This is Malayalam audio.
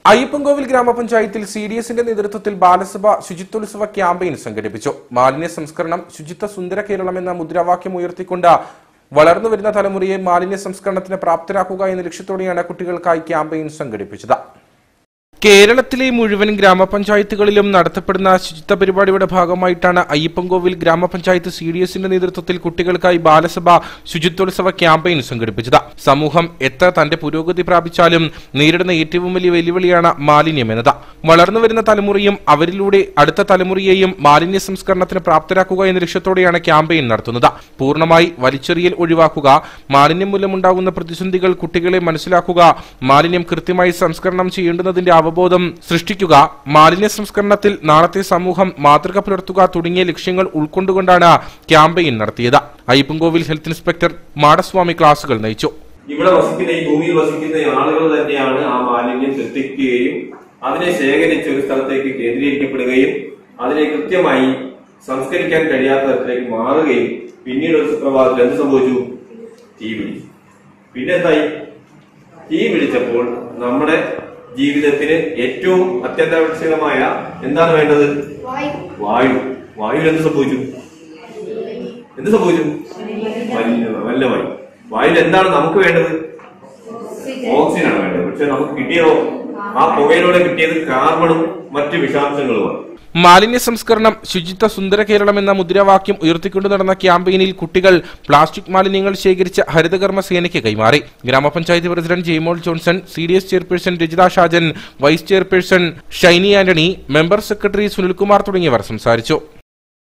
അയ്യപ്പൻകോവിൽ ഗ്രാമപഞ്ചായത്തിൽ സി ഡി എസിന്റെ നേതൃത്വത്തിൽ ബാലസഭ ശുചിത്വോത്സവ ക്യാമ്പയിൻ സംഘടിപ്പിച്ചു മാലിന്യ സംസ്കരണം ശുചിത്വ സുന്ദര കേരളം എന്ന മുദ്രാവാക്യം ഉയർത്തിക്കൊണ്ട് വളർന്നു വരുന്ന തലമുറയെ മാലിന്യ സംസ്കരണത്തിന് പ്രാപ്തരാക്കുക എന്ന ലക്ഷ്യത്തോടെയാണ് കുട്ടികൾക്കായി ക്യാമ്പയിൻ സംഘടിപ്പിച്ചത് കേരളത്തിലെ മുഴുവൻ ഗ്രാമപഞ്ചായത്തുകളിലും നടത്തപ്പെടുന്ന ശുചിത്വ പരിപാടിയുടെ ഭാഗമായിട്ടാണ് അയ്യപ്പൻകോവിൽ ഗ്രാമപഞ്ചായത്ത് സി ഡി എസിന്റെ നേതൃത്വത്തിൽ കുട്ടികൾക്കായി ബാലസഭ ശുചിത്വോത്സവ ക്യാമ്പയിൻ സംഘടിപ്പിച്ചത് സമൂഹം എത്ര തന്റെ പുരോഗതി പ്രാപിച്ചാലും നേരിടുന്ന ഏറ്റവും വലിയ വെല്ലുവിളിയാണ് മാലിന്യം എന്നത് വളർന്നു വരുന്ന തലമുറയും അവരിലൂടെ അടുത്ത തലമുറയെയും മാലിന്യ സംസ്കരണത്തിന് പ്രാപ്തരാക്കുക എന്ന ലക്ഷ്യത്തോടെയാണ് ക്യാമ്പയിൻ നടത്തുന്നത് പൂർണ്ണമായി വലിച്ചെറിയൽ ഒഴിവാക്കുക മാലിന്യം മൂലമുണ്ടാകുന്ന പ്രതിസന്ധികൾ കുട്ടികളെ മനസ്സിലാക്കുക മാലിന്യം കൃത്യമായി സംസ്കരണം ചെയ്യേണ്ടുന്നതിന്റെ അവബോധം സൃഷ്ടിക്കുക മാലിന്യ സംസ്കരണത്തിൽ നാളത്തെ സമൂഹം മാതൃക പുലർത്തുക തുടങ്ങിയ ലക്ഷ്യങ്ങൾ ഉൾക്കൊണ്ടുകൊണ്ടാണ് ക്യാമ്പയിൻ നടത്തിയത് അയ്യപ്പൻകോവിൽ ഹെൽത്ത് ഇൻസ്പെക്ടർ മാടസ്വാമി ക്ലാസുകൾ നയിച്ചു ഇവിടെ വസിക്കുന്ന ഈ ഭൂമിയിൽ വസിക്കുന്ന ആളുകൾ തന്നെയാണ് ആ മാലിന്യം സൃഷ്ടിക്കുകയും അതിനെ ശേഖരിച്ച് ഒരു സ്ഥലത്തേക്ക് കേന്ദ്രീകരിക്കപ്പെടുകയും അതിനെ കൃത്യമായി സംസ്കരിക്കാൻ കഴിയാത്ത തരത്തിലേക്ക് മാറുകയും പിന്നീട് ഒരു സുപ്രഭാതത്തിൽ എന്ത് സംഭവിച്ചു തീ പിടിച്ചു പിന്നെ എന്തായി തീ പിടിച്ചപ്പോൾ നമ്മുടെ ജീവിതത്തിന് ഏറ്റവും അത്യന്താപേക്ഷിതമായ എന്താണ് വേണ്ടത് വായു വായു എന്ത് സംഭവിച്ചു എന്ത് സംഭവിച്ചു മലിന- നല്ല വായു വായുവിൽ എന്താണ് നമുക്ക് വേണ്ടത് ഓക്സിജൻ ആണ് വേണ്ടത് പക്ഷെ നമുക്ക് കിട്ടിയതോ ആ പുകയിലൂടെ കിട്ടിയത് കാർബണും മറ്റ് വിഷാംശങ്ങളുമാണ് മാലിന്യ സംസ്കരണം ശുചിത്വ സുന്ദര കേരളം എന്ന മുദ്രാവാക്യം ഉയർത്തിക്കൊണ്ടു നടന്ന ക്യാമ്പയിനിൽ കുട്ടികൾ പ്ലാസ്റ്റിക് മാലിന്യങ്ങൾ ശേഖരിച്ച് ഹരിതകർമ്മ സേനയ്ക്ക് കൈമാറി ഗ്രാമപഞ്ചായത്ത് president Jaimol Johnson C D S chairperson Rajitha Shajan vice chairperson Shiny Antony member secretary Sunilkumar തുടങ്ങിയവർ സംസാരിച്ചു